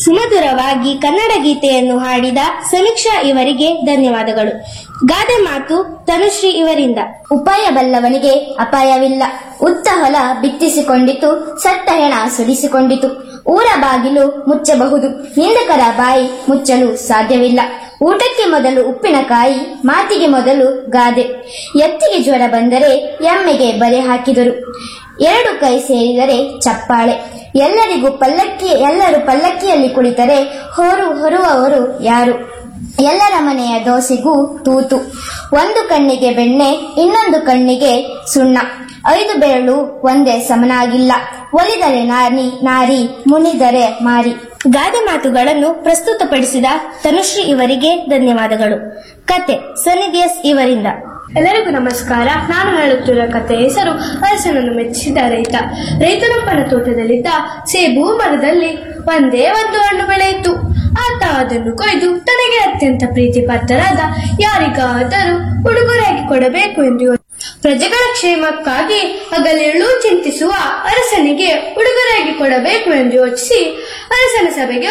ಸುಮಧುರವಾಗಿ ಕನ್ನಡ ಗೀತೆಯನ್ನು ಹಾಡಿದ ಸಮೀಕ್ಷಾ ಇವರಿಗೆ ಧನ್ಯವಾದಗಳು ಗಾದೆ ಮಾತು ತನುಶ್ರೀ ಇವರಿಂದ ಉಪಾಯ ಬಲ್ಲವನಿಗೆ ಅಪಾಯವಿಲ್ಲ ಉತ್ತ ಹೊಲ ಬಿತ್ತಿಸಿಕೊಂಡಿತು ಸತ್ತ ಹೆಣ ಸುರಿಸಿಕೊಂಡಿತು ಊರ ಬಾಗಿಲು ಮುಚ್ಚಬಹುದು ನಿಂದಕರ ಬಾಯಿ ಮುಚ್ಚಲು ಸಾಧ್ಯವಿಲ್ಲ ಊಟಕ್ಕೆ ಮೊದಲು ಉಪ್ಪಿನಕಾಯಿ ಮಾತಿಗೆ ಮೊದಲು ಗಾದೆ ಎತ್ತಿಗೆ ಜ್ವರ ಬಂದರೆ ಎಮ್ಮೆಗೆ ಬರೆ ಹಾಕಿದರು ಎರಡು ಕೈ ಸೇರಿದರೆ ಚಪ್ಪಾಳೆ ಎಲ್ಲರಿಗೂ ಪಲ್ಲಕ್ಕಿ ಎಲ್ಲರೂ ಪಲ್ಲಕ್ಕಿಯಲ್ಲಿ ಕುಳಿತರೆ ಹೊರು ಹೊರುವವರು ಯಾರು ಎಲ್ಲರ ಮನೆಯ ದೋಸೆಗೂ ತೂತು ಒಂದು ಕಣ್ಣಿಗೆ ಬೆಣ್ಣೆ ಇನ್ನೊಂದು ಕಣ್ಣಿಗೆ ಸುಣ್ಣ ಐದು ಬೆರಳು ಒಂದೇ ಸಮನಾಗಿಲ್ಲ ಒಲಿದರೆ ನಾರಿ ನಾರಿ ಮುನಿದರೆ ಮಾರಿ ಗಾದೆ ಮಾತುಗಳನ್ನು ಪ್ರಸ್ತುತಪಡಿಸಿದ ತನುಶ್ರೀ ಇವರಿಗೆ ಧನ್ಯವಾದಗಳು ಕತೆ ಸನಿದಿಯಸ್ ಇವರಿಂದ ಎಲ್ಲರಿಗೂ ನಮಸ್ಕಾರ ನಾನು ಹೇಳುತ್ತಿರುವ ಕಥೆಯ ಹೆಸರು ಅರಸನನ್ನು ಮೆಚ್ಚಿದ ರೈತ ರೈತನೊಬ್ಬನ ತೋಟದಲ್ಲಿದ್ದ ಸೇಬು ಮರದಲ್ಲಿ ಒಂದೇ ಒಂದು ಹಣ್ಣು ಬೆಳೆಯಿತು ಆತ ಅದನ್ನು ಕೊಯ್ದು ತನಗೆ ಅತ್ಯಂತ ಪ್ರೀತಿ ಪಾತ್ರರಾದ ಯಾರಿಗಾದರೂ ಉಡುಗೊರೆಯಾಗಿ ಕೊಡಬೇಕು ಎಂದು ಯೋಚಿಸಿದ. ಪ್ರಜೆಗಳ ಕ್ಷೇಮಕ್ಕಾಗಿ ಹಗಲಿರುಳು ಚಿಂತಿಸುವ ಅರಸನಿಗೆ ಉಡುಗೊರೆಯಾಗಿ ಕೊಡಬೇಕು ಎಂದು ಯೋಚಿಸಿ ಅರಸನ ಸಭೆಗೆ